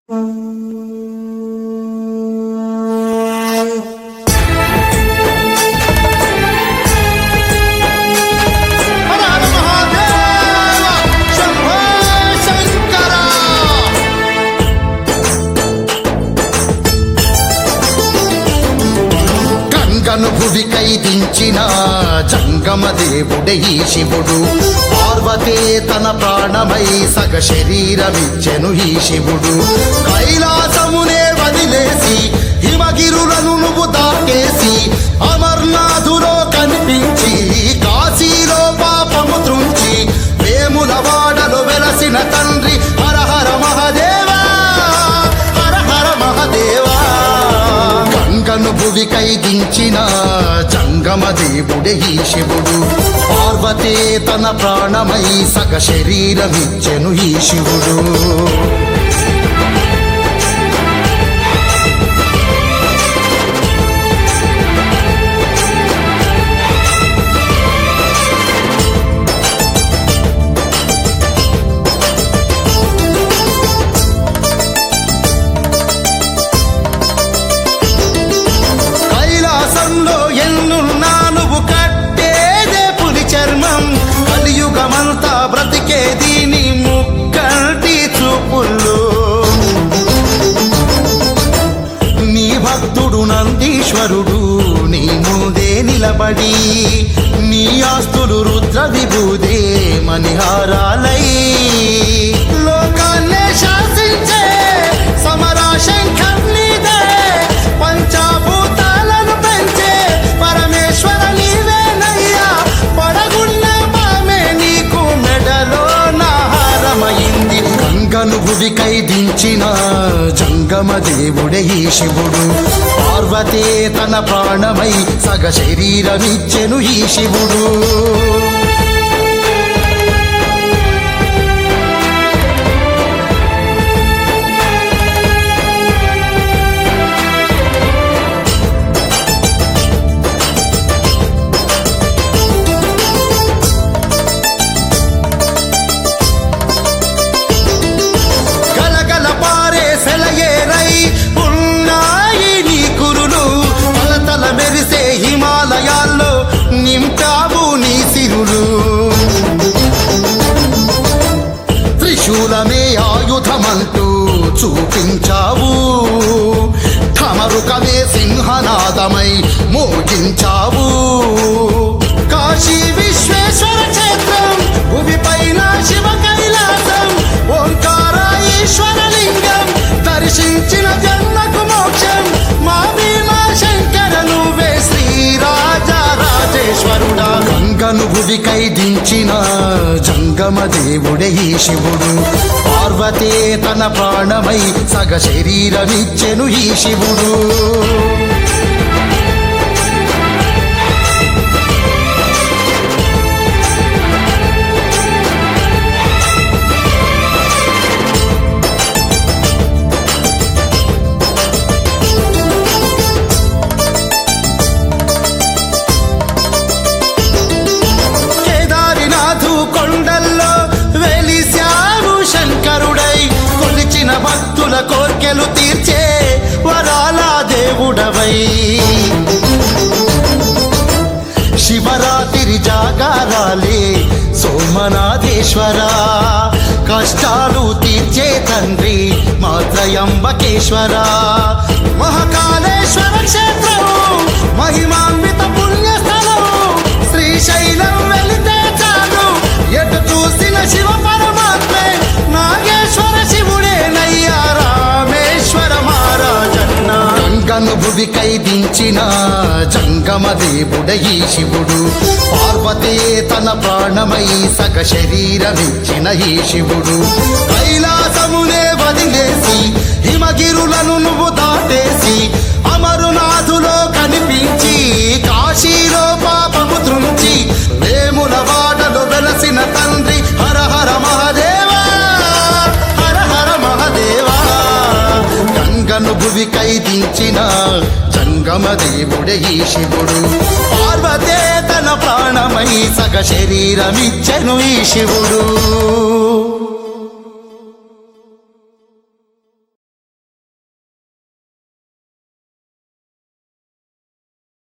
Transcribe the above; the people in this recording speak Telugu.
హర హర మహాదేవ శంభో శంకర గంగను భువికై దించిన జంగమ దేవుడే ఈ శివుడు పార్వతే తన ప్రాణమై సగ శరీరమిచ్చెను ఈ శివుడు కైలాసమునే వదిలేసి హిమగిరులను నువ్వు దాటేసి అమర్నాథులో కనిపించి కాశీలో పాపము త్రుంచి వేముల వాడలు వెలసిన తండ్రి హర హర మహదేవా హర హర మహదేవా గంగను భువికై దించిన జంగమ దేవుడే ఈ శివుడు పార్వతే తన ప్రాణమై సగ శరీరమిచ్చెను ఈ శివుడు కైలాసంలో ఎన్నున్నా నువ్వు కట్టేదే పులి చర్మం కలియుగమంతా బ్రతికేది నీ ముక్కంటి చూపుల్లో నీ భక్తుడు నందీశ్వరుడు నీ ముందే నిలబడి నీ ఆస్తులు రుద్ర విభూదే మణిహారాలై లోకాన్నే శాసించే సమరా శంఖర్నిదే పంచాభూతాలను పెంచే పరమేశ్వర నీవేనయ్యా పడగున్న పామే నీకు మెడలో నాహారమైంది గంగను భువికై దించిన జంగమ దేవుడే ఈ శివుడు పార్వతే తన ప్రాణమై సగ శరీరమిచ్చెను ఈ శివుడు గలగల పారే సెలయేరై ఉన్నాయి నీ కురులు తలతల మెరిసే హిమాలయాల్లో నింపావు నీ సిరులు త్రిశూలమే ఆయుధమంటూ చూపించావు ఠమరుకమే సింహనాదమై మోగించావు కాశీ విశ్వేశ్వర క్షేత్రం భూమిపైన శివ కైలాసం ఓంకార ఈశ్వర లింగం దర్శించిన జన్మకు మోక్షం మా భీమా శంకర నువ్వే శ్రీరాజా రాజేశ్వరుడా గంగను భువికై దించిన జంగమ దేవుడే ఈ శివుడు పార్వతే తన ప్రాణమై సగ శరీరమిచ్చెను ఈ శివుడు కేదారినాథు కొండల్లో వెలిశావు శంకరుడై కొలిచిన భక్తుల కోర్కెలు తీర్చే వరాల దేవుడవై శివరాత్రి జాగారాలే సోమనాథేశ్వర కష్టాలు తీర్చే తండ్రి మాత్రయంబకేశ్వర మహాకాళేశ్వర క్షేత్రం మహిమాన్విత పుణ్యస్థలం శ్రీశైలం వెళితే చాలు ఎటు చూసిన శివ పరమాత్మే నాగేశ్వర శివుడే నయ్యా రామేశ్వర మహారాజన్న గంగను భువికై దించిన జంగమ దేవుడే ఈ శివుడు పార్వతే తన ప్రాణమై సగ శరీరమిచ్చిన ఈ శివుడు కైలాసమునే వదిలేసి హిమగిరులను నువ్వు దాటేసి అమరునాథులో కనిపించి కాశీలో పాపము త్రుంచి వేముల వాడలు వెలసిన తండ్రి హర హర మహదేవా హర హర మహదేవా గంగను భువికై దించిన జంగమ దేవుడే ఈ శివుడు పార్వతే తన ప్రాణమై సగ శరీరమిచ్చెను ఈ శివుడు